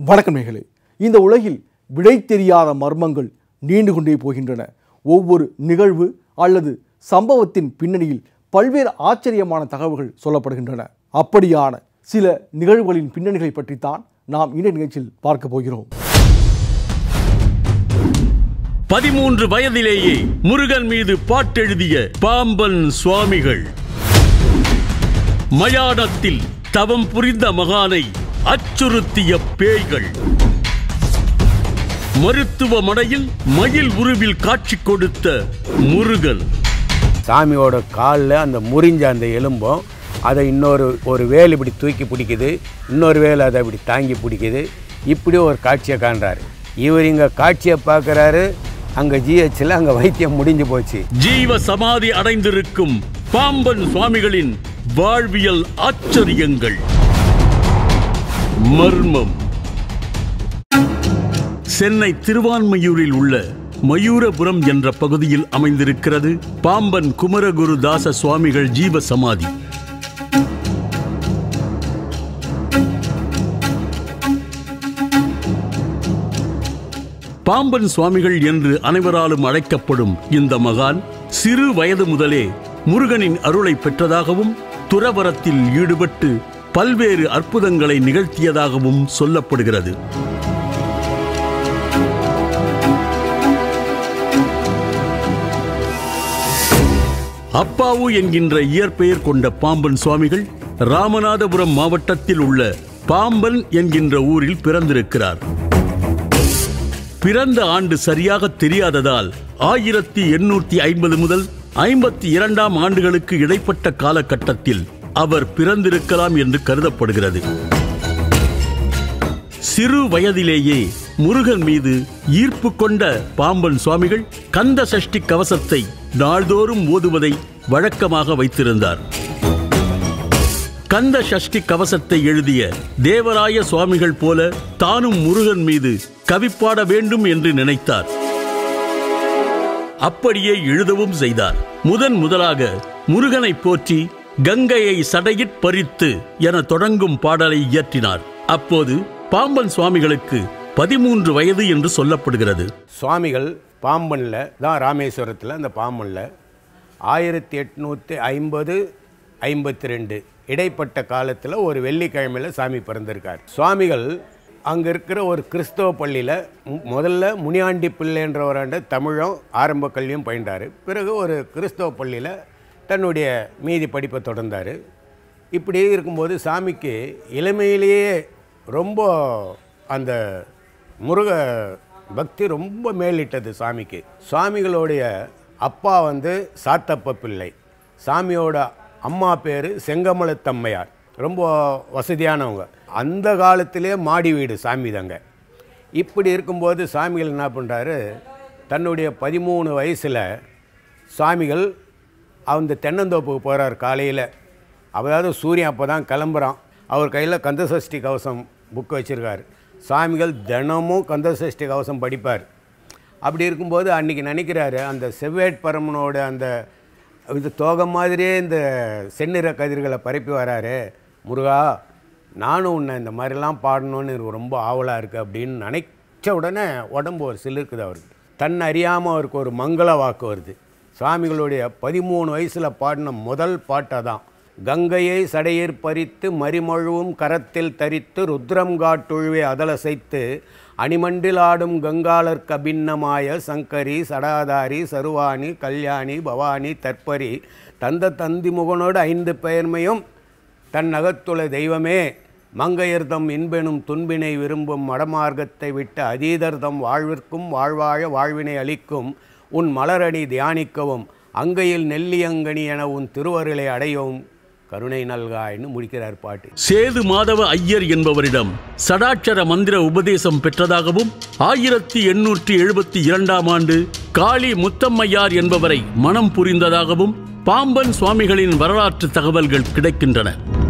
வணக்கம் நேயர்களே இந்த உலகில் விடை தெரியாத மர்மங்கள் நீண்டு கொண்டே போகின்றன ஒவ்வொரு நிகழ்வு அல்லது சம்பவத்தின் பின்னணியில் பல்வேறு ஆச்சரியமான தகவல்கள் சொல்லப்படுகின்றன அப்படியான சில நிகழ்வுகளின் பின்னணிகளை பற்றித்தான் நாம் இந்த நிகழ்ச்சியில் பார்க்க போகிறோம் பதிமூன்று வயதிலேயே முருகன் மீது பாட்டெழுதிய பாம்பன் சுவாமிகள் மயானத்தில் தவம் புரிந்த மகானை அச்சுறுத்திய பேய்கள் மருத்துவமனையில் மயில் உருவில் காட்சி கொடுத்த முருகன் சாமியோட காலில் அந்த முறிஞ்ச அந்த எலும்பும் அதை இன்னொரு ஒரு வேல் இப்படி தூக்கி பிடிக்குது இன்னொரு வேல் அதை இப்படி தாங்கி பிடிக்குது இப்படி ஒரு காட்சியை காண்றாரு இவர் இங்கே காட்சியை பார்க்குறாரு அங்கே ஜிஹெச்சில் அங்கே வைத்தியம் முடிஞ்சு போச்சு ஜீவ சமாதி அடைந்திருக்கும் பாம்பன் சுவாமிகளின் வாழ்வியல் ஆச்சரியங்கள் மர்மம் சென்னை திருவான்மையூரில் உள்ள மயூரபுரம் என்ற பகுதியில் அமைந்திருக்கிறது பாம்பன் குமரகுரு தாச சுவாமிகள் ஜீவ சமாதி பாம்பன் சுவாமிகள் என்று அனைவராலும் அழைக்கப்படும் இந்த மகான் சிறு வயது முதலே முருகனின் அருளை பெற்றதாகவும் துறவரத்தில் ஈடுபட்டு பல்வேறு அற்புதங்களை நிகழ்த்தியதாகவும் சொல்லப்படுகிறது அப்பாவு என்கின்ற இயற்பெயர் கொண்ட பாம்பன் சுவாமிகள் ராமநாதபுரம் மாவட்டத்தில் உள்ள பாம்பன் என்கின்ற ஊரில் பிறந்திருக்கிறார் பிறந்த ஆண்டு சரியாக தெரியாததால் ஆயிரத்தி எண்ணூற்றி ஐம்பது முதல் ஐம்பத்தி இரண்டாம் ஆண்டுகளுக்கு இடைப்பட்ட காலகட்டத்தில் அவர் பிறந்திருக்கலாம் என்று கருதப்படுகிறது சிறு வயதிலேயே முருகன் மீது ஈர்ப்பு கொண்ட பாம்பன் சுவாமிகள் கந்த சஷ்டி கவசத்தை நாள்தோறும் ஓதுவதை வழக்கமாக வைத்திருந்தார் கந்த சஷ்டி கவசத்தை எழுதிய தேவராய சுவாமிகள் போல தானும் முருகன் மீது கவிப்பாட வேண்டும் என்று நினைத்தார் அப்படியே எழுதவும் செய்தார் முதன் முதலாக முருகனை போற்றி கங்கையை சடையிற் பறித்து என தொடங்கும் பாடலை இயற்றினார் அப்போது பாம்பன் சுவாமிகளுக்கு பதிமூன்று வயது என்று சொல்லப்படுகிறது சுவாமிகள் பாம்பனில் தான் ராமேஸ்வரத்தில் அந்த பாம்பனில் ஆயிரத்தி எட்நூற்றி ஐம்பது ஐம்பத்தி ரெண்டு இடைப்பட்ட காலத்தில் ஒரு வெள்ளிக்கிழமையில் சாமி பிறந்திருக்கார் சுவாமிகள் அங்கே இருக்கிற ஒரு கிறிஸ்தவ பள்ளியில் மு- முதல்ல முனியாண்டி பிள்ளைன்றவராண்ட தமிழும் ஆரம்ப கல்வியும் பயின்றார் பிறகு ஒரு கிறிஸ்தவ பள்ளியில் தன்னுடைய மீதி படிப்பை தொடர்ந்தார் இப்படி இருக்கும்போது சாமிக்கு இளமையிலேயே ரொம்ப அந்த முருக பக்தி ரொம்ப மேலிட்டது சாமிக்கு சுவாமிகளுடைய அப்பா வந்து சாத்தப்ப பிள்ளை சாமியோட அம்மா பேர் செங்கமலத்தம்மையார் ரொம்ப வசதியானவங்க அந்த காலத்திலே மாடி வீடு சாமி தாங்க இப்படி இருக்கும்போது சாமிகள் என்ன பண்ணுறாரு தன்னுடைய பதிமூணு வயசில் சாமிகள் அந்த தென்னந்தோப்புக்கு போகிறார் காலையில் அதாவது சூரியன் அப்போ தான் கிளம்புறான் அவர் கையில் கந்தசஷ்டி கவசம் புக் வச்சுருக்காரு சாமிகள் தினமும் கந்தசஷ்டி கவசம் படிப்பார் அப்படி இருக்கும்போது அன்றைக்கி நினைக்கிறாரு அந்த செவ்வேட்பரமனோட அந்த இது தோகை மாதிரியே இந்த செந்நிற கதிர்களை பரப்பி வராரு முருகா நானும் உன்னை இந்த மாதிரிலாம் பாடணும்னு எனக்கு ரொம்ப ஆவலாக இருக்குது அப்படின்னு நினைச்ச உடனே உடம்பு ஒரு சிலிருக்குது அவருக்கு தன் அறியாமல் அவருக்கு ஒரு மங்கள வாக்கு வருது சுவாமிகளுடைய பதிமூணு வயசில் பாடின முதல் பாட்டை தான் கங்கையை சடையிற் பறித்து மறிமழுவும் கரத்தில் தரித்து ருத்ரம் காட்டுழுவே அதலசைத்து அணிமண்டில் ஆடும் கங்காளர்க்கு அபின்னமாய சங்கரி சடாதாரி சருவாணி கல்யாணி பவானி தற்பரி தந்த தந்தி முகனோடு ஐந்து பெயர்மையும் தன் அகத்துள தெய்வமே மங்கையர்தம் இன்பெனும் துன்பினை விரும்பும் மடமார்க்கத்தை விட்ட அதீதர்தம் வாழ்விற்கும் வாழ்வாழ வாழ்வினை அளிக்கும் உன் மலரணி தியானிக்கவும் அங்கையில் நெல்லியங்கனி என உன் திருவருளை அடையவும் கருணை நல்காய்னு முடிக்கிறார் பாட்டு சேது மாதவ ஐயர் என்பவரிடம் சடாட்சர மந்திர உபதேசம் பெற்றதாகவும் ஆயிரத்தி எண்ணூற்றி எழுபத்தி இரண்டாம் ஆண்டு காளி முத்தம்மையார் என்பவரை மனம் புரிந்ததாகவும் பாம்பன் சுவாமிகளின் வரலாற்று தகவல்கள் கிடைக்கின்றன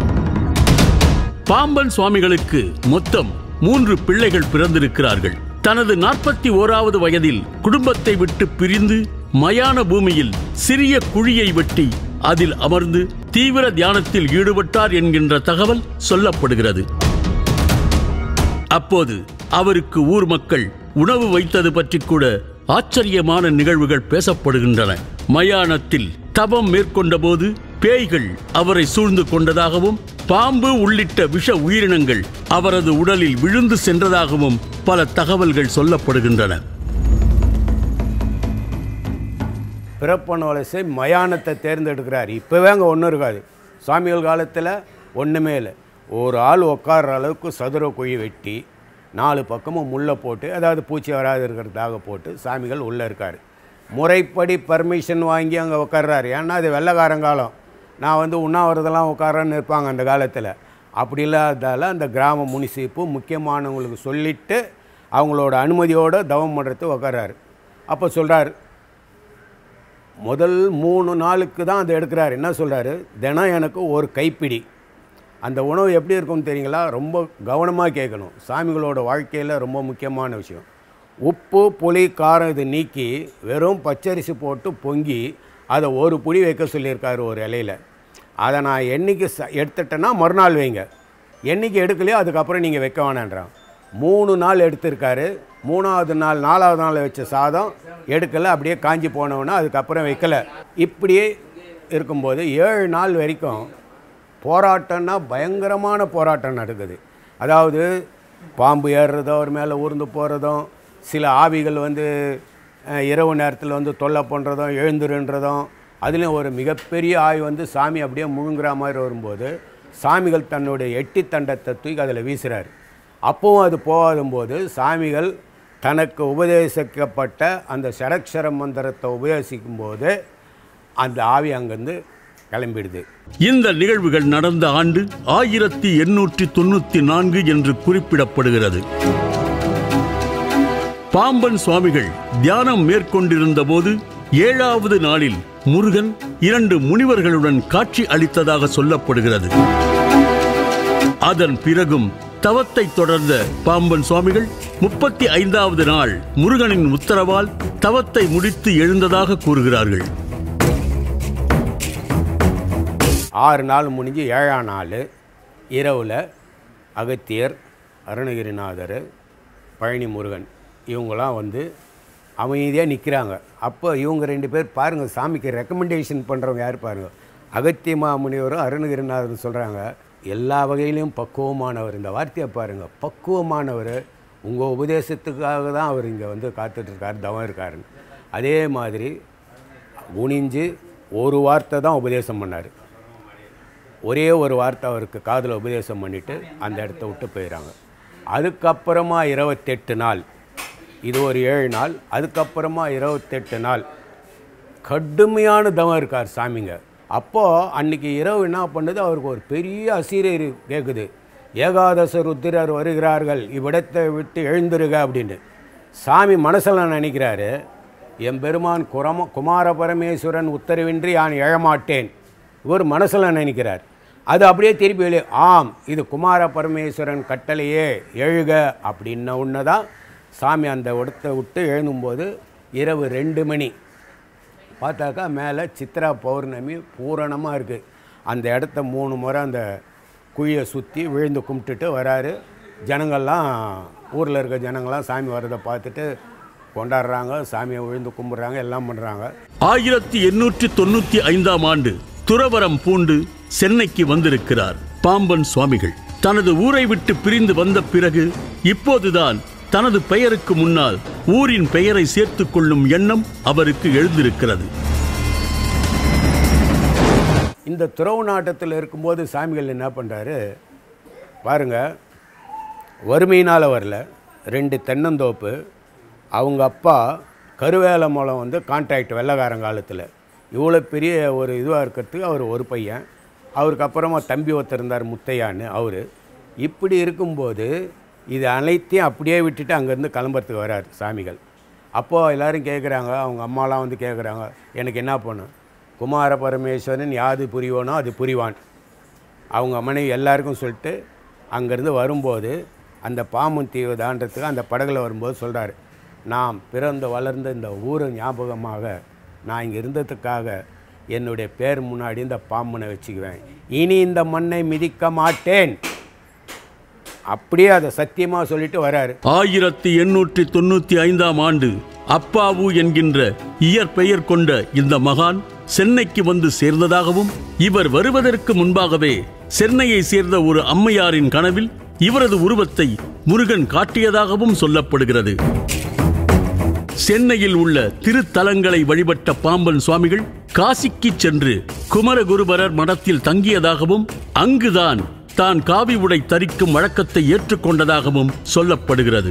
பாம்பன் சுவாமிகளுக்கு மொத்தம் மூன்று பிள்ளைகள் பிறந்திருக்கிறார்கள் தனது நாற்பத்தி ஓராவது வயதில் குடும்பத்தை விட்டு பிரிந்து மயான பூமியில் சிறிய குழியை வெட்டி அதில் அமர்ந்து தீவிர தியானத்தில் ஈடுபட்டார் என்கின்ற தகவல் சொல்லப்படுகிறது அப்போது அவருக்கு ஊர் மக்கள் உணவு வைத்தது பற்றி கூட ஆச்சரியமான நிகழ்வுகள் பேசப்படுகின்றன மயானத்தில் தவம் மேற்கொண்டபோது பேய்கள் அவரை சூழ்ந்து கொண்டதாகவும் பாம்பு உள்ளிட்ட விஷ உயிரினங்கள் அவரது உடலில் விழுந்து சென்றதாகவும் பல தகவல்கள் சொல்லப்படுகின்றன பிறப்பனோலசை மயானத்தை தேர்ந்தெடுக்கிறார் இப்போவே அங்கே ஒன்றும் இருக்காது சுவாமிகள் காலத்தில் ஒன்றுமே இல்லை ஒரு ஆள் உட்கார்ற அளவுக்கு சதுர குழி வெட்டி நாலு பக்கமும் முள்ளை போட்டு அதாவது பூச்சி வராது இருக்கிறதுக்காக போட்டு சாமிகள் உள்ளே இருக்கார் முறைப்படி பர்மிஷன் வாங்கி அங்கே உட்கார்றாரு ஏன்னா அது வெள்ளைக்காரங்காலம் நான் வந்து உண்ணாவிரதெல்லாம் உட்காரன்னு இருப்பாங்க அந்த காலத்தில் அப்படி இல்லாததால் அந்த கிராம முனிசிப்பு முக்கியமானவங்களுக்கு சொல்லிவிட்டு அவங்களோட அனுமதியோடு தவம் பண்ணுறது உட்கார்றாரு அப்போ சொல்கிறார் முதல் மூணு நாளுக்கு தான் அதை எடுக்கிறாரு என்ன சொல்கிறாரு தினம் எனக்கு ஒரு கைப்பிடி அந்த உணவு எப்படி இருக்கும்னு தெரியுங்களா ரொம்ப கவனமாக கேட்கணும் சாமிகளோட வாழ்க்கையில் ரொம்ப முக்கியமான விஷயம் உப்பு புளி காரம் இது நீக்கி வெறும் பச்சரிசி போட்டு பொங்கி அதை ஒரு புடி வைக்க சொல்லியிருக்காரு ஒரு இலையில அதை நான் என்னைக்கு ச எடுத்துட்டேன்னா மறுநாள் வைங்க என்னைக்கு எடுக்கலையோ அதுக்கப்புறம் நீங்கள் வைக்க வேணான்றான் மூணு நாள் எடுத்திருக்காரு மூணாவது நாள் நாலாவது நாள் வச்ச சாதம் எடுக்கலை அப்படியே காஞ்சி போனவொன்னே அதுக்கப்புறம் வைக்கல இப்படியே இருக்கும்போது ஏழு நாள் வரைக்கும் போராட்டம்னா பயங்கரமான போராட்டம் நடக்குது அதாவது பாம்பு ஏறுறதும் அவர் மேலே ஊர்ந்து போகிறதும் சில ஆவிகள் வந்து அஹ், இரவு நேரத்தில் வந்து தொல்லை பண்ணுறதும் எழுந்துருன்றதும் அதுலேயும் ஒரு மிகப்பெரிய ஆவி வந்து சாமி அப்படியே முழுங்குற மாதிரி வரும்போது சாமிகள் தன்னுடைய எட்டி தண்டத்தை தூக்கி அதில் வீசுகிறார் அப்பவும் அது போகாதும்போது சாமிகள் தனக்கு உபதேசிக்கப்பட்ட அந்த ஷடக்ஷர மந்திரத்தை உபதேசிக்கும் போது அந்த ஆவி அங்கேருந்து கிளம்பிடுது இந்த நிகழ்வுகள் நடந்த ஆண்டு ஆயிரத்தி எண்ணூற்றி தொண்ணூத்தி நான்கு என்று குறிப்பிடப்படுகிறது பாம்பன் சுவாமிகள் தியானம் மேற்கொண்டிருந்த போது ஏழாவது நாளில் முருகன் இரண்டு முனிவர்களுடன் காட்சி அளித்ததாக சொல்லப்படுகிறது அதன் பிறகும் தவத்தை தொடர்ந்த பாம்பன் சுவாமிகள் முப்பத்தி ஐந்தாவது நாள் முருகனின் உத்தரவால் தவத்தை முடித்து எழுந்ததாக கூறுகிறார்கள் ஆறு நாள் முடிஞ்சு ஏழாம் நாள் இரவில் அகத்தியர் அருணகிரிநாதர் பழனி முருகன் இவங்களாம் வந்து அமைதியாக நிற்கிறாங்க அப்போ இவங்க ரெண்டு பேர் பாருங்கள் சாமிக்கு ரெக்கமெண்டேஷன் பண்ணுறவங்க யார் பாருங்கள் அகத்திய மாமுனிவரும் அருணகிரிநாதரும் சொல்கிறாங்க எல்லா வகையிலையும் பக்குவமானவர் இந்த வார்த்தையை பாருங்கள் பக்குவமானவர் உங்கள் உபதேசத்துக்காக தான் அவர் இங்கே வந்து காத்துட்ருக்கார் தவம் இருக்காருன்னு அதே மாதிரி குனிஞ்சு ஒரு வார்த்தை தான் உபதேசம் பண்ணார் ஒரே ஒரு வார்த்தை அவருக்கு காதில் உபதேசம் பண்ணிவிட்டு அந்த இடத்த விட்டு போயிடறாங்க அதுக்கப்புறமா இருபத்தெட்டு நாள் இது ஒரு ஏழு நாள் அதுக்கப்புறமா இருபத்தெட்டு நாள் கடுமையான தவம் இருக்கார் சாமிங்க அப்போது அன்னைக்கு இரவு என்ன பண்ணுது அவருக்கு ஒரு பெரிய அசீரர் கேட்குது ஏகாதச ருத்திரர் வருகிறார்கள் இவ்விடத்தை விட்டு எழுந்திருக அப்படின்னு சாமி மனசில் நினைக்கிறாரு என் பெருமான் குரம குமார பரமேஸ்வரன் உத்தரவின்றி நான் எழமாட்டேன் இவர் மனசில் நினைக்கிறார் அது அப்படியே திருப்பி வெளியே ஆம் இது குமார பரமேஸ்வரன் கட்டளையே எழுக அப்படின்ன உடனே தான் சாமி அந்த இடத்த விட்டு எழுந்தும்போது இரவு ரெண்டு மணி பார்த்தாக்கா மேலே சித்ரா பௌர்ணமி பூரணமாக இருக்குது அந்த இடத்த மூணு முறை அந்த குழியை சுற்றி விழுந்து கும்பிட்டுட்டு வராரு ஜனங்கள்லாம் ஊரில் இருக்க ஜனங்கள்லாம் சாமி வர்றதை பார்த்துட்டு கொண்டாடுறாங்க சாமியை விழுந்து கும்பிட்றாங்க எல்லாம் பண்ணுறாங்க ஆயிரத்தி எண்ணூற்றி தொண்ணூத்தி ஐந்தாம் ஆண்டு துறவரம் பூண்டு சென்னைக்கு வந்திருக்கிறார் பாம்பன் சுவாமிகள் தனது ஊரை விட்டு பிரிந்து வந்த பிறகு இப்போதுதான் தனது பெயருக்கு முன்னால் ஊரின் பெயரை சேர்த்துக் கொள்ளும் எண்ணம் அவருக்கு எழுந்திருக்கிறது இந்த துறவு நாட்டத்தில் இருக்கும்போது சாமிகள் என்ன பண்ணுறாரு பாருங்க வறுமையினால் வரல ரெண்டு தென்னந்தோப்பு அவங்க அப்பா கருவேல மூலம் வந்து கான்ட்ராக்ட் வெள்ளக்காரங்காலத்தில் இவ்வளோ பெரிய ஒரு இதுவாக இருக்கிறதுக்கு அவர் ஒரு பையன் அவருக்கு அப்புறமா தம்பி ஒருத்தர் இருந்தார் முத்தையான்னு அவர் இப்படி இருக்கும்போது இது அனைத்தையும் அப்படியே விட்டுட்டு அங்கேருந்து கிளம்புறதுக்கு வரார் சாமிகள் அப்போது எல்லாரும் கேட்குறாங்க அவங்க அம்மாலாம் வந்து கேட்குறாங்க எனக்கு என்ன பண்ணும் குமார பரமேஸ்வரன் யாது புரிவானோ அது புரிவான் அவங்க மனைவி எல்லாருக்கும் சொல்லிட்டு அங்கேருந்து வரும்போது அந்த பாம்பன் தீவு தாண்டத்துக்கு அந்த படகுல வரும்போது சொல்கிறாரு நாம் பிறந்து வளர்ந்த இந்த ஊர் ஞாபகமாக நான் இங்கே இருந்ததுக்காக என்னுடைய பேர் முன்னாடி இந்த பாம்பனை வச்சுக்குவேன் இனி இந்த மண்ணை மிதிக்க மாட்டேன் அப்படியே அதை சத்தியமாக சொல்லிட்டு வராரு ஆயிரத்தி எண்ணூற்றி தொண்ணூத்தி ஐந்தாம் ஆண்டு அப்பாவு என்கின்ற இயற்பெயர் கொண்ட இந்த மகான் சென்னைக்கு வந்து சேர்ந்ததாகவும் இவர் வருவதற்கு முன்பாகவே சென்னையை சேர்ந்த ஒரு அம்மையாரின் கனவில் இவரது உருவத்தை முருகன் காட்டியதாகவும் சொல்லப்படுகிறது சென்னையில் உள்ள திருத்தலங்களை வழிபட்ட பாம்பன் சுவாமிகள் காசிக்கு சென்று குமரகுருபரர் மடத்தில் தங்கியதாகவும் அங்குதான் தான் காவி உடை தரிக்கும் வழக்கத்தை ஏற்றுக்கொண்டதாகவும் சொல்லப்படுகிறது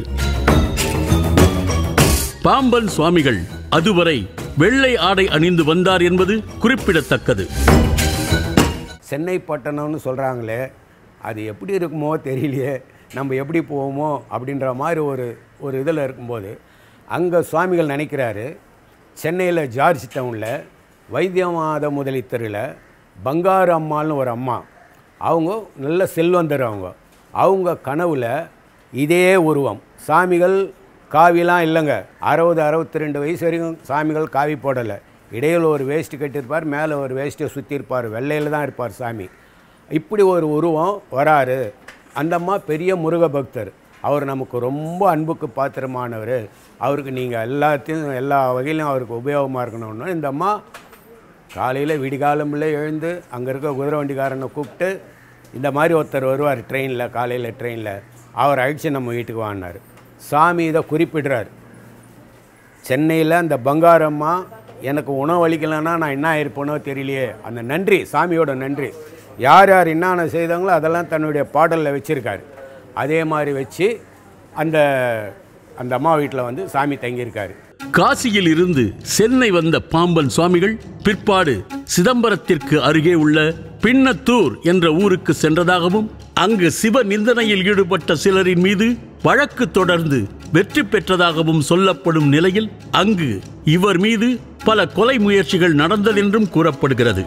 பாம்பன் சுவாமிகள் அதுவரை வெள்ளை ஆடை அணிந்து வந்தார் என்பது குறிப்பிடத்தக்கது சென்னை பட்டணம்னு சொல்கிறாங்களே அது எப்படி இருக்குமோ தெரியலையே நம்ம எப்படி போவோமோ அப்படின்ற மாதிரி ஒரு ஒரு இதில் இருக்கும்போது அங்கே சுவாமிகள் நினைக்கிறாரு சென்னையில் ஜார்ஜ் டவுனில் வைத்தியமாத முதலி தெருவில் பங்காரு அம்மாள்னு ஒரு அம்மா அவங்க நல்ல செல்வந்தர் அவங்க அவங்க கனவுல இதே உருவம் சாமிகள் காவிலாம் இல்லைங்க அறுபது அறுபத்தி ரெண்டு வயசு வரைக்கும் சாமிகள் காவி போடலை இடையில் ஒரு வேஷ்டி கட்டியிருப்பார் மேலே ஒரு வேஷ்டியை சுற்றிருப்பார் வெள்ளையில் தான் இருப்பார் சாமி இப்படி ஒரு உருவம் வராரு அந்த அம்மா பெரிய முருக பக்தர் அவர் நமக்கு ரொம்ப அன்புக்கு பாத்திரமானவர் அவருக்கு நீங்கள் எல்லாத்தையும் எல்லா வகையிலும் அவருக்கு உபயோகமாக இருக்கணும்னு இந்த அம்மா காலையில் விடிகாலமில் எழுந்து அங்கே இருக்க குதிரை வண்டிக்காரனை கூப்பிட்டு இந்த மாதிரி ஒருத்தர் வருவார் ட்ரெயினில் காலையில் ட்ரெயினில் அவர் அழிச்சு நம்ம வீட்டுக்கு வாங்கினார் சாமி இதை குறிப்பிடுறார் சென்னையில் அந்த பங்காரம்மா எனக்கு உணவு அளிக்கலைன்னா நான் என்ன ஆயிருப்பேனோ தெரியலையே அந்த நன்றி சாமியோட நன்றி யார் யார் என்னென்ன செய்தாங்களோ அதெல்லாம் தன்னுடைய பாடலில் வச்சுருக்காரு அதே மாதிரி வச்சு அந்த அந்த அம்மா வீட்டில் வந்து சாமி தங்கியிருக்காரு காசியில் இருந்து சென்னை வந்த பாம்பன் சுவாமிகள் பிற்பாடு சிதம்பரத்திற்கு அருகே உள்ள பின்னத்தூர் என்ற ஊருக்கு சென்றதாகவும் அங்கு சிவ நிந்தனையில் ஈடுபட்ட சிலரின் மீது வழக்கு தொடர்ந்து வெற்றி பெற்றதாகவும் சொல்லப்படும் நிலையில் அங்கு இவர் மீது பல கொலை முயற்சிகள் நடந்ததென்றும் கூறப்படுகிறது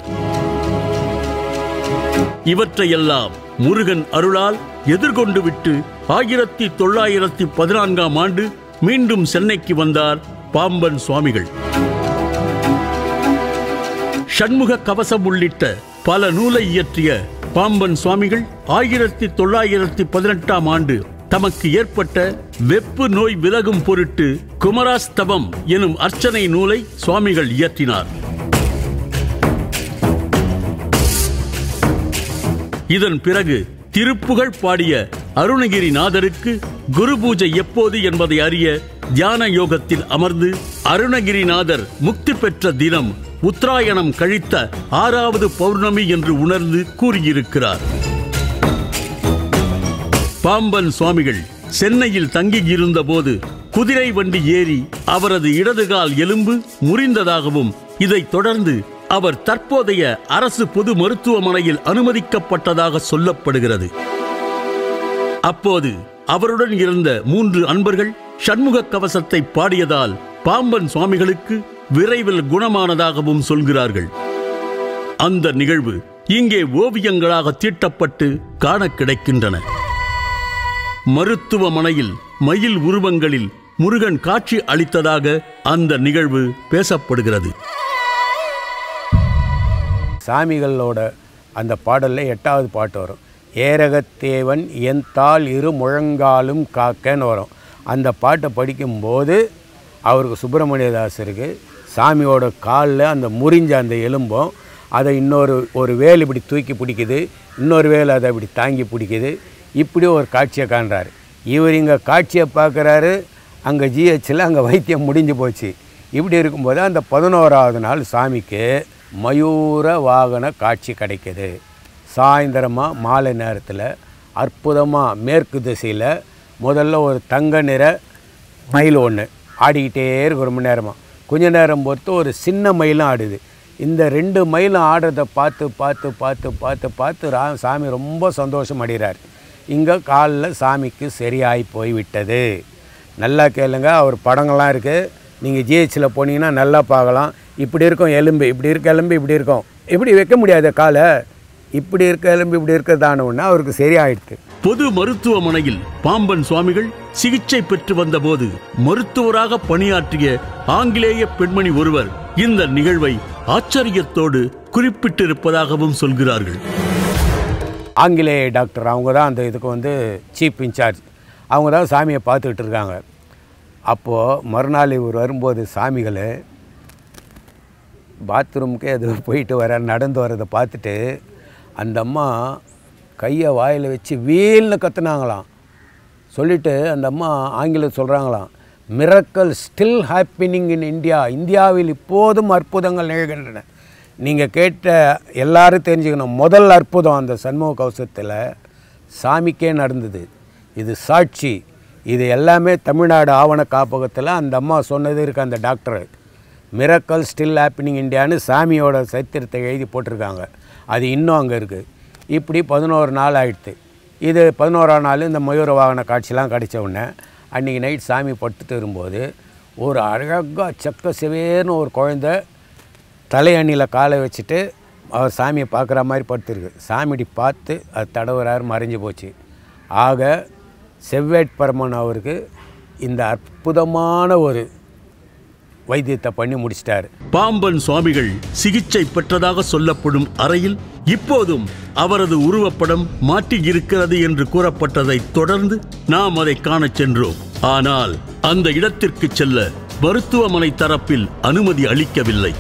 இவற்றையெல்லாம் முருகன் அருளால் எதிர்கொண்டு விட்டு ஆயிரத்தி தொள்ளாயிரத்தி பதினான்காம் ஆண்டு மீண்டும் சென்னைக்கு வந்தார் பாம்பன் சுவாமிகள் சண்முக கவசம் உள்ளிட்ட பல நூலை இயற்றிய பாம்பன் சுவாமிகள் ஆயிரத்தி தொள்ளாயிரத்தி பதினெட்டாம் ஆண்டு தமக்கு ஏற்பட்ட வெப்பு நோய் விலகும் பொருட்டு குமராஸ்தவம் எனும் அர்ச்சனை நூலை சுவாமிகள் இயற்றினார் இதன் பிறகு திருப்புகழ் பாடிய அருணகிரிநாதருக்கு குரு பூஜை எப்போது என்பதை அறிய தியான யோகத்தில் அமர்ந்து அருணகிரிநாதர் முக்தி பெற்ற தினம் உத்தராயணம் கழித்த ஆறாவது பௌர்ணமி என்று உணர்ந்து கூறியிருக்கிறார் பாம்பன் சுவாமிகள் சென்னையில் தங்கியிருந்த போது குதிரை வண்டி ஏறி அவரது இடதுகால் எலும்பு முறிந்ததாகவும் இதைத் தொடர்ந்து அவர் தற்போதைய அரசு பொது மருத்துவமனையில் அனுமதிக்கப்பட்டதாக சொல்லப்படுகிறது அப்போது அவருடன் இருந்த மூன்று அன்பர்கள் சண்முக கவசத்தை பாடியதால் பாம்பன் சுவாமிகளுக்கு விரைவில் குணமானதாகவும் சொல்கிறார்கள் அந்த நிகழ்வு இங்கே ஓவியங்களாக தீட்டப்பட்டு காண கிடைக்கின்றன மருத்துவமனையில் மயில் உருவங்களில் முருகன் காட்சி அளித்ததாக அந்த நிகழ்வு பேசப்படுகிறது சாமிகளோட அந்த பாடலில் எட்டாவது பாட்டு வரும் ஏரகத்தேவன் என் தாள் இரு முழங்காலும் காக்கன்னு வரும் அந்த பாட்டை படிக்கும்போது அவருக்கு சுப்பிரமணியதாசருக்கு சாமியோட காலில் அந்த முறிஞ்ச அந்த எலும்பும் அதை இன்னொரு ஒரு வேல் இப்படி தூக்கி பிடிக்குது இன்னொரு வேல் அதை இப்படி தாங்கி பிடிக்குது இப்படி ஒரு காட்சியை காண்றாரு இவர் இங்கே காட்சியை பார்க்குறாரு அங்கே ஜிஹெச்சில் அங்கே வைத்தியம் முடிஞ்சு போச்சு இப்படி இருக்கும்போது அந்த பதினோராவது நாள் சாமிக்கு மயூர வாகன காட்சி கிடைக்குது சாயந்தரமாக மாலை நேரத்தில் அற்புதமாக மேற்கு திசையில் முதல்ல ஒரு தங்க நிற மயில் ஒன்று ஆடிக்கிட்டே இருக்கு ஒரு மணி நேரமாக கொஞ்ச நேரம் பொறுத்து ஒரு சின்ன மயிலும் ஆடுது இந்த ரெண்டு மயிலும் ஆடுறதை பார்த்து பார்த்து பார்த்து பார்த்து பார்த்து ரா சாமி ரொம்ப சந்தோஷம் அடைகிறார் இங்கே காலில் சாமிக்கு சரியாகி போய்விட்டது நல்லா கேளுங்க அவர் படங்கள்லாம் இருக்குது நீங்கள் ஜிஹெச்சில் போனீங்கன்னா நல்லா பார்க்கலாம் இப்படி இருக்கும் எலும்பு இப்படி இருக்க எலும்பு இப்படி இருக்கும் இப்படி வைக்க முடியாது காலை இப்படி இருக்க எலும்பு இப்படி இருக்கிறதான ஒன்று அவருக்கு சரியாயிடுது பொது மருத்துவமனையில் பாம்பன் சுவாமிகள் சிகிச்சை பெற்று வந்தபோது மருத்துவராக பணியாற்றிய ஆங்கிலேய பெண்மணி ஒருவர் இந்த நிகழ்வை ஆச்சரியத்தோடு குறிப்பிட்டிருப்பதாகவும் சொல்கிறார்கள் ஆங்கிலேய டாக்டர் அவங்க தான் அந்த இதுக்கு வந்து சீஃப் இன்சார்ஜ் அவங்க தான் சாமியை பார்த்துக்கிட்டு இருக்காங்க அப்போது மறுநாள் இவர் வரும்போது சாமிகள் பாத்ரூமுக்கே அது போயிட்டு வர நடந்து வரதை பார்த்துட்டு அந்த அம்மா கையை வாயில் வச்சு வீல்னு கத்துனாங்களாம் சொல்லிட்டு அந்த அம்மா ஆங்கிலம் சொல்கிறாங்களாம் miracle still happening in India இந்தியாவில் இப்போதும் அற்புதங்கள் நிகழ்கின்றன நீங்கள் கேட்ட எல்லாரும் தெரிஞ்சுக்கணும் முதல் அற்புதம் அந்த சண்முக கவசத்தில் சாமிக்கே நடந்தது இது சாட்சி இது எல்லாமே தமிழ்நாடு ஆவண காப்பகத்தில் அந்த அம்மா சொன்னது இருக்கு அந்த டாக்டர் மிரக்கல் ஸ்டில் ஹேப்பனிங் இந்தியான்னு சாமியோட சரித்திரத்தை எழுதி போட்டிருக்காங்க அது இன்னும் அங்கே இருக்குது இப்படி பதினோரு நாள் ஆயிடுத்து இது பதினோராம் நாள் இந்த மயூர வாகன காட்சிலாம் கிடைச்ச உடனே அன்றைக்கி நைட் சாமி படுத்துட்டு வரும்போது ஒரு அழகாக செக்க சிவேர்னு ஒரு குழந்த தலையணியில் காலை வச்சுட்டு அவர் சாமியை பார்க்குற மாதிரி படுத்துருக்கு சாமிடி பார்த்து அது தடவுறாரு மறைஞ்சு போச்சு ஆக செவ்வேட் பரமன் அவருக்கு இந்த அற்புதமான ஒரு வைத்தியத்தை பண்ணி முடிச்சிட்டாரு பாம்பன் சுவாமிகள் சிகிச்சை பெற்றதாக சொல்லப்படும் அறையில் இப்போதும் அவரது உருவப்படம் மாட்டியிருக்கிறது என்று கூறப்பட்டதைத் தொடர்ந்து நாம் அதை காணச் சென்றோம் ஆனால் அந்த இடத்திற்கு செல்ல மருத்துவமனை தரப்பில் அனுமதி அளிக்கவில்லை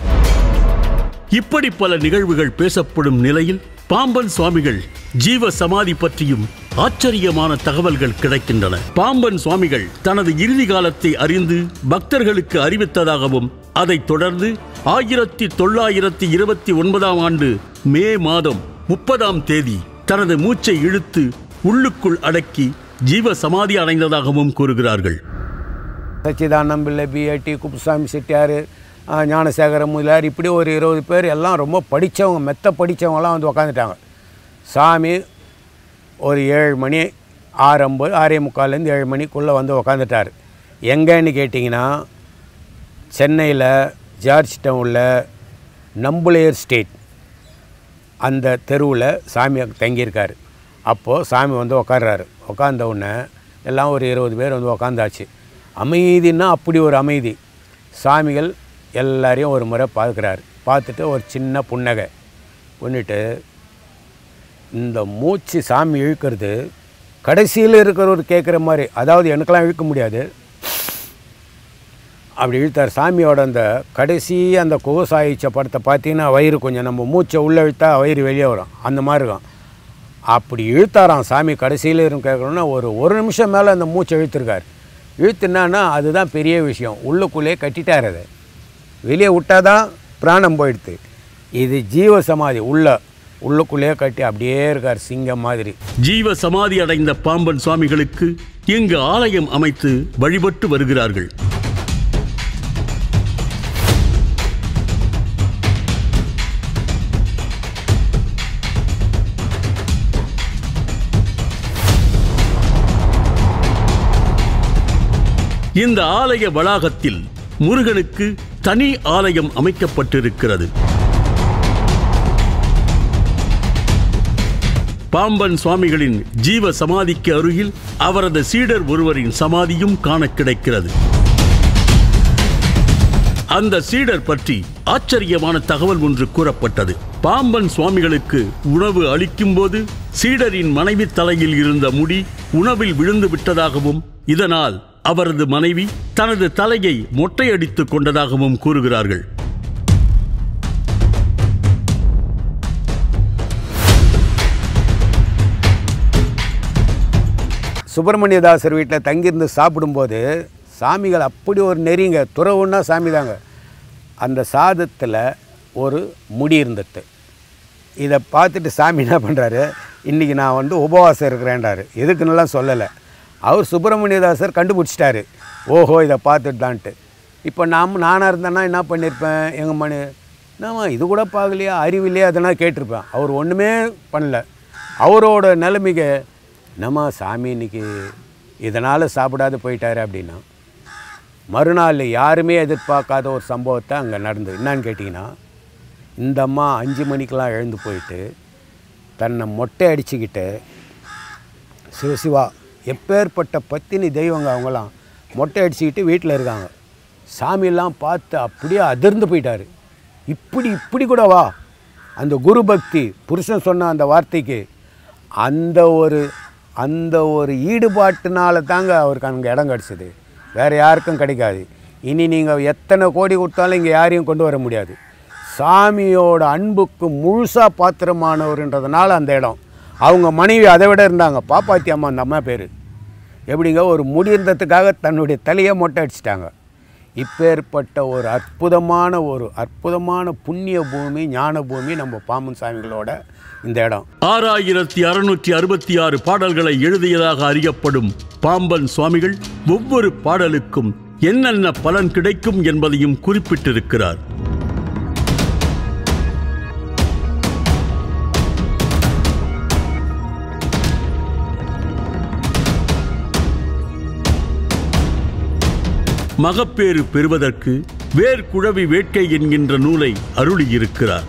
இப்படி பல நிகழ்வுகள் பேசப்படும் நிலையில் பாம்பன் சுவாமிகள் ஜீவ சமாதி பற்றியும் ஆச்சரியமான தகவல்கள் கிடைக்கின்றன பாம்பன் சுவாமிகள் தனது இறுதி காலத்தை அறிந்து பக்தர்களுக்கு அறிவித்ததாகவும் அதைத் தொடர்ந்து ஆயிரத்தி தொள்ளாயிரத்தி இருபத்தி ஒன்பதாம் ஆண்டு மே மாதம் முப்பதாம் தேதி தனது மூச்சை இழுத்து உள்ளுக்குள் அடக்கி ஜீவ சமாதி அடைந்ததாகவும் கூறுகிறார்கள் சச்சிதானந்தம் பிள்ளை பிஐடி குப்புசாமி செட்டியார் ஆ, ஞானசேகர முதலியார் இப்படி ஒரு இருபது பேர் எல்லாம் ரொம்ப படித்தவங்க மெத்த படித்தவங்கலாம் வந்து உக்காந்துட்டாங்க சாமி ஒரு ஏழு மணி ஆறு ஐம்பது ஆறே முக்கால்லேருந்து ஏழு மணிக்குள்ளே வந்து உக்காந்துட்டார் எங்கேன்னு கேட்டிங்கன்னா சென்னையில் ஜார்ஜ் டவுனில் நம்புலேயர் ஸ்டேட் அந்த தெருவில் சாமி தங்கியிருக்காரு அப்போது சாமி வந்து உக்காடுறாரு உக்காந்த உடனே எல்லாம் ஒரு இருபது பேர் வந்து உக்காந்தாச்சு அமைதின்னா அப்படி ஒரு அமைதி சாமிகள் எல்லாரையும் ஒரு முறை பார்க்குறாரு பார்த்துட்டு ஒரு சின்ன புன்னகை பண்ணிட்டு இந்த மூச்சு சாமி இழுக்கிறது கடைசியில் இருக்கிறவர் கேட்குற மாதிரி அதாவது எனக்கெல்லாம் இழுக்க முடியாது அப்படி இழுத்தார் சாமியோட அந்த கடைசி அந்த குகசாயிச்ச படத்தை பார்த்தீங்கன்னா வயிறு கொஞ்சம் நம்ம மூச்சை உள்ளே இழுத்தா வயிறு வெளியே வரும் அந்த மாதிரி இருக்கும் அப்படி இழுத்தாராம் சாமி கடைசியில் இருக்கும் கேட்கணுன்னா ஒரு ஒரு நிமிஷம் மேலே அந்த மூச்சை இழுத்துருக்கார் இழுத்துனான்னா அதுதான் பெரிய விஷயம் உள்ளுக்குள்ளே கட்டிட்டார் அதை வெளியே விட்டாதான் பிராணம் போயிடுது இது ஜீவ சமாதி உள்ள உள்ளுக்குள்ளேயே கட்டி அப்படியே இருக்கார் சிங்கம் மாதிரி ஜீவ சமாதி அடைந்த பாம்பன் சுவாமிகளுக்கு இங்கு ஆலயம் அமைத்து வழிபட்டு வருகிறார்கள் இந்த ஆலய வளாகத்தில் முருகனுக்கு தனி ஆலயம் அமைக்கப்பட்டிருக்கிறது பாம்பன் சுவாமிகளின் ஜீவ சமாதிக்கு அருகில் அவரது சீடர் ஒருவரின் சமாதியும் காண கிடைக்கிறது அந்த சீடர் பற்றி ஆச்சரியமான தகவல் ஒன்று கூறப்பட்டது பாம்பன் சுவாமிகளுக்கு உணவு அளிக்கும்போது சீடரின் மனைவி தலையில் இருந்த முடி உணவில் விழுந்து விட்டதாகவும் இதனால் அவரது மனைவி தனது தலையை மொட்டையடித்துக் கொண்டதாகவும் கூறுகிறார்கள் சுப்பிரமணியதாசர் வீட்டில் தங்கியிருந்து சாப்பிடும்போது சாமிகள் அப்படி ஒரு நெறிங்க துறவுன்னா சாமி தாங்க அந்த சாதத்தில் ஒரு முடி இருந்துட்டு இதை பார்த்துட்டு சாமி என்ன பண்ணுறாரு இன்றைக்கி நான் வந்து உபவாசம் இருக்கிறேன்றாரு எதுக்குன்னுலாம் சொல்லலை அவர் சுப்பிரமணியதாசர் கண்டுபிடிச்சிட்டாரு ஓஹோ இதை பார்த்துட்டு தான்ட்டு இப்போ நாம் நானாக இருந்தேன்னா என்ன பண்ணியிருப்பேன் எங்கள் மணி என்னம்மா இது கூட பார்க்கலையா அறிவில்லையா அதெல்லாம் கேட்டிருப்பேன் அவர் ஒன்றுமே பண்ணல அவரோட நிலைமைக்கு என்னம்மா சாமி இன்னைக்கு இதனால் சாப்பிடாது போயிட்டாரு அப்படின்னா மறுநாள் யாருமே எதிர்பார்க்காத ஒரு சம்பவத்தை அங்கே நடந்தது என்னன்னு கேட்டிங்கன்னா இந்த அம்மா அஞ்சு மணிக்கெலாம் எழுந்து போயிட்டு தன்னை மொட்டை அடிச்சுக்கிட்டு சிவசிவா எப்பேற்பட்ட பத்தினி தெய்வங்க அவங்களாம் மொட்டை அடிச்சுக்கிட்டு வீட்டில் இருக்காங்க சாமியெல்லாம் பார்த்து அப்படியே அதிர்ந்து போயிட்டாரு இப்படி இப்படி கூட வா அந்த குரு பக்தி புருஷன் சொன்ன அந்த வார்த்தைக்கு அந்த ஒரு அந்த ஒரு ஈடுபாட்டுனால தாங்க அவருக்கு அங்கே இடம் கிடச்சிது வேறு யாருக்கும் கிடைக்காது இனி நீங்கள் எத்தனை கோடி கொடுத்தாலும் இங்கே யாரையும் கொண்டு வர முடியாது சாமியோட அன்புக்கு முழுசாக பாத்திரமானவர்ன்றதுனால அந்த இடம் அவங்க மனைவி அதை விட இருந்தாங்க பாப்பாத்தி அம்மா அந்த அம்மா பேர் எப்படிங்க ஒரு முடிந்ததுக்காக தன்னுடைய தலையை மொட்டை அடிச்சிட்டாங்க இப்பேற்பட்ட ஒரு அற்புதமான ஒரு அற்புதமான புண்ணிய பூமி ஞான பூமி நம்ம பாம்பன் சாமிகளோட இந்த இடம் ஆறாயிரத்தி அறுநூற்றி அறுபத்தி ஆறு பாடல்களை எழுதியதாக அறியப்படும் பாம்பன் சுவாமிகள் ஒவ்வொரு பாடலுக்கும் என்னென்ன பலன் கிடைக்கும் என்பதையும் குறிப்பிட்டிருக்கிறார் மகப்பேறு பெறுவதற்கு வேர்க்குழவி வேட்கை என்கின்ற நூலை அருளியிருக்கிறார்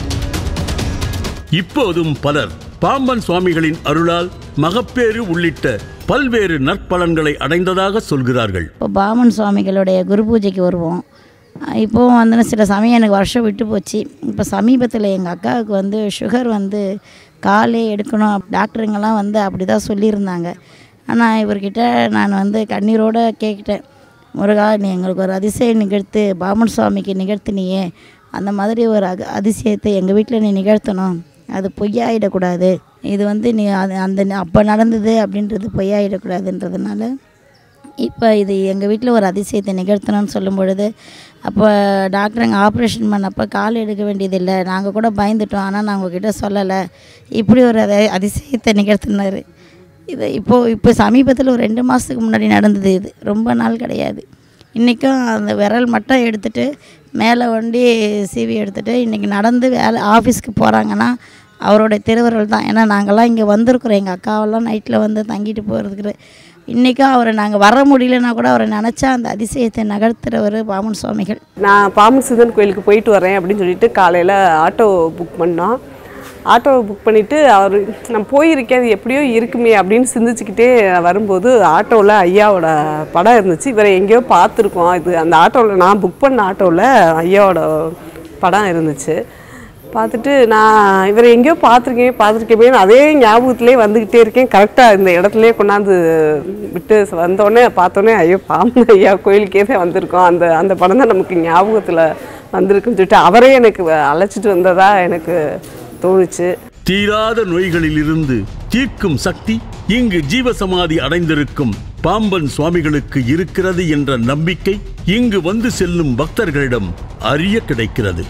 இப்போதும் பலர் பாம்பன் சுவாமிகளின் அருளால் மகப்பேறு உள்ளிட்ட பல்வேறு நற்பலன்களை அடைந்ததாக சொல்கிறார்கள் இப்போ பாமன் சுவாமிகளுடைய குரு பூஜைக்கு வருவோம் இப்போவும் வந்து சில சமயம் எனக்கு வருஷம் விட்டு போச்சு இப்போ சமீபத்தில் எங்கள் அக்காவுக்கு வந்து சுகர் வந்து காலே எடுக்கணும் டாக்டருங்கெல்லாம் வந்து அப்படி தான் சொல்லியிருந்தாங்க ஆனால் இவர்கிட்ட நான் வந்து கண்ணீரோடு கேட்டேன் முருகா நீ எங்களுக்கு ஒரு அதிசயம் நிகழ்த்து பாமன் சுவாமிக்கு நிகழ்த்தினியே அந்த மாதிரி ஒரு அக அதிசயத்தை எங்கள் வீட்டில் நீ நிகழ்த்தணும் அது பொய்யாயிடக்கூடாது இது வந்து நீ அது அந்த அப்போ நடந்தது அப்படின்றது பொய்யாயிடக்கூடாதுன்றதுனால இப்போ இது எங்கள் வீட்டில் ஒரு அதிசயத்தை நிகழ்த்தணும்னு சொல்லும் பொழுது அப்போ டாக்டருங்க ஆப்ரேஷன் பண்ணப்போ கால் எடுக்க வேண்டியதில்லை நாங்கள் கூட பயந்துட்டோம் ஆனால் நான் உங்ககிட்ட சொல்லலை இப்படி ஒரு அதி- அதிசயத்தை நிகழ்த்தினார் இது இப்போது இப்போ சமீபத்தில் ஒரு ரெண்டு மாதத்துக்கு முன்னாடி நடந்தது இது ரொம்ப நாள் கிடையாது இன்றைக்கும் அந்த விரல் மட்டும் எடுத்துகிட்டு மேலே வண்டி சீவி எடுத்துகிட்டு இன்றைக்கி நடந்து வேலை ஆஃபீஸ்க்கு போகிறாங்கன்னா அவருடைய திருவருள் தான் ஏன்னா நாங்கள்லாம் இங்கே வந்திருக்கிறோம் எங்கள் அக்காவெல்லாம் நைட்டில் வந்து தங்கிட்டு போகிறதுக்கு இன்றைக்கும் அவரை நாங்கள் வர முடியலன்னா கூட அவரை நினச்சா அந்த அதிசயத்தை நகர்த்துறவர் பாமன் சுவாமிகள் நான் பாம்பன் சிதன் கோயிலுக்கு போயிட்டு வரேன் அப்படின்னு சொல்லிட்டு காலையில் ஆட்டோ புக் பண்ணோம் ஆட்டோ புக் பண்ணிவிட்டு அவர் நான் போயிருக்கேன் அது எப்படியோ இருக்குமே அப்படின்னு சிந்திச்சுக்கிட்டே வரும்போது ஆட்டோவில் ஐயாவோட படம் இருந்துச்சு இவரை எங்கேயோ பார்த்துருக்கோம் இது அந்த ஆட்டோவில் நான் புக் பண்ண ஆட்டோவில் ஐயாவோட படம் இருந்துச்சு பார்த்துட்டு நான் இவரை எங்கேயோ பார்த்துருக்கேன் பார்த்துருக்கேன் அதே ஞாபகத்திலே வந்துக்கிட்டே இருக்கேன் கரெக்டாக இந்த இடத்துலயே கொண்டாந்து விட்டு வந்தோடனே பார்த்தோன்னே ஐயோ பாம்பு ஐயா கோயிலுக்கே தான் வந்திருக்கோம் அந்த அந்த படம் தான் நமக்கு ஞாபகத்தில் வந்திருக்குன்னு சொல்லிட்டு அவரே எனக்கு அழைச்சிட்டு வந்ததா எனக்கு தோணுச்சு தீராத நோய்களிலிருந்து தீர்க்கும் சக்தி இங்கு ஜீவசமாதி அடைந்திருக்கும் பாம்பன் சுவாமிகளுக்கு இருக்கிறது என்ற நம்பிக்கை இங்கு வந்து செல்லும் பக்தர்களிடம் அறிய கிடைக்கிறது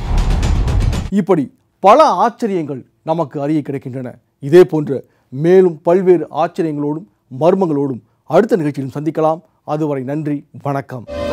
இப்படி பல ஆச்சரியங்கள் நமக்கு அறிய கிடைக்கின்றன இதே போன்ற மேலும் பல்வேறு ஆச்சரியங்களோடும் மர்மங்களோடும் அடுத்த நிகழ்ச்சியிலும் சந்திக்கலாம் அதுவரை நன்றி வணக்கம்